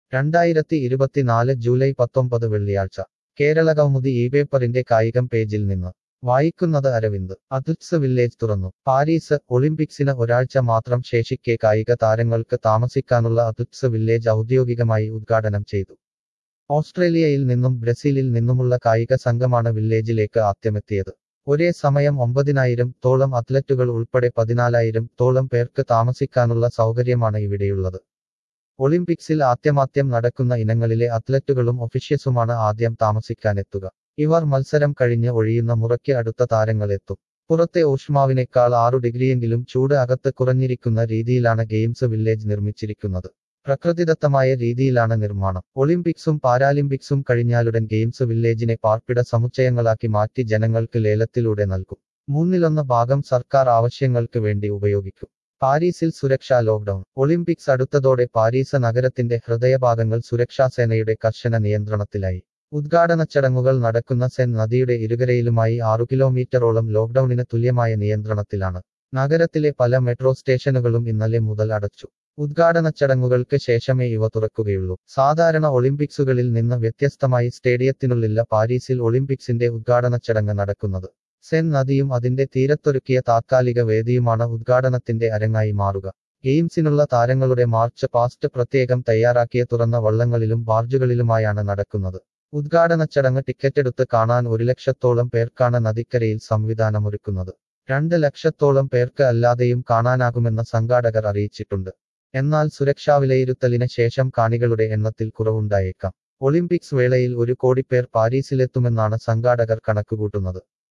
രണ്ടായിരത്തി ഇരുപത്തിനാല് ജൂലൈ പത്തൊമ്പത് വെള്ളിയാഴ്ച കേരള കൗമുദി ഈ പേപ്പറിന്റെ കായികം പേജിൽ നിന്ന് വായിക്കുന്നത് അരവിന്ദ് അതുൽസ് വില്ലേജ് തുറന്നു പാരീസ് ഒളിമ്പിക്സിന് ഒരാഴ്ച മാത്രം ശേഷിക്കെ കായിക താരങ്ങൾക്ക് താമസിക്കാനുള്ള അതുൽസ് വില്ലേജ് ഔദ്യോഗികമായി ഉദ്ഘാടനം ചെയ്തു ഓസ്ട്രേലിയയിൽ നിന്നും ബ്രസീലിൽ നിന്നുമുള്ള കായിക സംഘമാണ് വില്ലേജിലേക്ക് ആദ്യമെത്തിയത് ഒരേ സമയം ഒമ്പതിനായിരം തോളം അത്ലറ്റുകൾ ഉൾപ്പെടെ പതിനാലായിരം തോളം പേർക്ക് താമസിക്കാനുള്ള സൗകര്യമാണ് ഇവിടെയുള്ളത് ഒളിമ്പിക്സിൽ ആദ്യമാദ്യം നടക്കുന്ന ഇനങ്ങളിലെ അത്ലറ്റുകളും ഒഫീഷ്യസുമാണ് ആദ്യം താമസിക്കാനെത്തുക ഇവർ മത്സരം കഴിഞ്ഞ് ഒഴിയുന്ന മുറയ്ക്ക് അടുത്ത താരങ്ങളെത്തും പുറത്തെ ഊഷ്മാവിനേക്കാൾ ആറു ഡിഗ്രിയെങ്കിലും ചൂട് അകത്ത് കുറഞ്ഞിരിക്കുന്ന രീതിയിലാണ് ഗെയിംസ് വില്ലേജ് നിർമ്മിച്ചിരിക്കുന്നത് പ്രകൃതിദത്തമായ രീതിയിലാണ് നിർമ്മാണം ഒളിമ്പിക്സും പാരാലിമ്പിക്സും കഴിഞ്ഞാലുടൻ ഗെയിംസ് വില്ലേജിനെ പാർപ്പിട സമുച്ചയങ്ങളാക്കി മാറ്റി ജനങ്ങൾക്ക് ലേലത്തിലൂടെ നൽകും മൂന്നിലൊന്ന് ഭാഗം സർക്കാർ ആവശ്യങ്ങൾക്ക് വേണ്ടി ഉപയോഗിക്കും പാരീസിൽ സുരക്ഷാ ലോക്ഡൌൺ ഒളിമ്പിക്സ് അടുത്തതോടെ പാരീസ് നഗരത്തിന്റെ ഹൃദയഭാഗങ്ങൾ സുരക്ഷാസേനയുടെ കർശന നിയന്ത്രണത്തിലായി ഉദ്ഘാടന ചടങ്ങുകൾ നടക്കുന്ന സെൻ നദിയുടെ ഇരുകരയിലുമായി ആറു കിലോമീറ്ററോളം ലോക്ഡൌണിന് തുല്യമായ നിയന്ത്രണത്തിലാണ് നഗരത്തിലെ പല മെട്രോ സ്റ്റേഷനുകളും ഇന്നലെ മുതൽ അടച്ചു ഉദ്ഘാടന ചടങ്ങുകൾക്ക് ശേഷമേ ഇവ തുറക്കുകയുള്ളൂ സാധാരണ ഒളിമ്പിക്സുകളിൽ നിന്ന് വ്യത്യസ്തമായി സ്റ്റേഡിയത്തിനുള്ളില്ല പാരീസിൽ ഒളിമ്പിക്സിന്റെ ഉദ്ഘാടന ചടങ്ങ് നടക്കുന്നത് സെൻ നദിയും അതിന്റെ തീരത്തൊരുക്കിയ താത്കാലിക വേദിയുമാണ് ഉദ്ഘാടനത്തിന്റെ അരങ്ങായി മാറുക ഗെയിംസിനുള്ള താരങ്ങളുടെ മാർച്ച് പാസ്റ്റ് പ്രത്യേകം തയ്യാറാക്കിയ തുറന്ന വള്ളങ്ങളിലും ബാർജുകളിലുമായാണ് നടക്കുന്നത് ഉദ്ഘാടന ചടങ്ങ് ടിക്കറ്റെടുത്ത് കാണാൻ ഒരു ലക്ഷത്തോളം പേർക്കാണ് നദിക്കരയിൽ സംവിധാനമൊരുക്കുന്നത് രണ്ട് ലക്ഷത്തോളം പേർക്ക് അല്ലാതെയും കാണാനാകുമെന്ന് സംഘാടകർ അറിയിച്ചിട്ടുണ്ട് എന്നാൽ സുരക്ഷാ വിലയിരുത്തലിന് ശേഷം കാണികളുടെ എണ്ണത്തിൽ കുറവുണ്ടായേക്കാം ഒളിമ്പിക്സ് വേളയിൽ ഒരു കോടി പേർ പാരീസിലെത്തുമെന്നാണ് സംഘാടകർ കണക്കുകൂട്ടുന്നത്